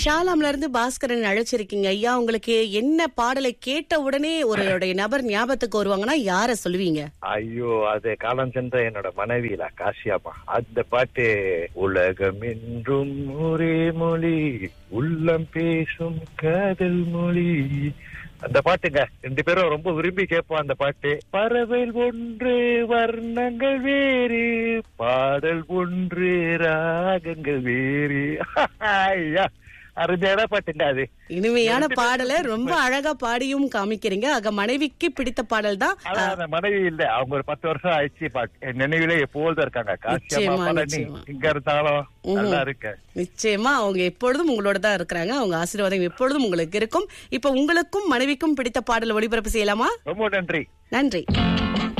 ஷாலாம்ல இருந்து பாஸ்கரன் அழைச்சிருக்கீங்க ஐயா உங்களுக்கு என்ன பாடலை கேட்ட உடனே ஒருடைய நபர் ஞாபகத்துக்கு வருவாங்கன்னா யார சொல்லுவீங்க ஐயோ அது காலம் சென்ற என்னோட மனைவியில காசியாமா அந்த பாட்டு உலகம் என்றும் ஒரே மொழி உள்ளம் பேசும் காதல் மொழி அந்த பாட்டுங்க ரெண்டு பேரும் ரொம்ப விரும்பி கேட்போம் அந்த பாட்டு பறவை ஒன்று வர்ணங்கள் வேறு பாடல் ஒன்று ராகங்கள் வேறு ஐயா அருமையான பாட்டுங்க அது இனிமையான பாடலை ரொம்ப அழகா பாடியும் காமிக்கிறீங்க ஆக மனைவிக்கு பிடித்த பாடல் தான் ஆனா அந்த மனைவி இல்ல அவங்க ஒரு பத்து வருஷம் ஆயிடுச்சு பாட்டு என் நினைவிலே எப்போதும் இருக்காங்க காசியம்மா நிச்சயமா, பழனி நிச்சயமா. இங்க இருந்தாலும் நல்லா இருக்க நிச்சயமா அவங்க எப்பொழுதும் உங்களோட தான் இருக்கிறாங்க அவங்க ஆசீர்வாதம் எப்பொழுதும் உங்களுக்கு இருக்கும் இப்ப உங்களுக்கும் மனைவிக்கும் பிடித்த பாடல் ஒளிபரப்பு செய்யலாமா ரொம்ப நன்றி நன்றி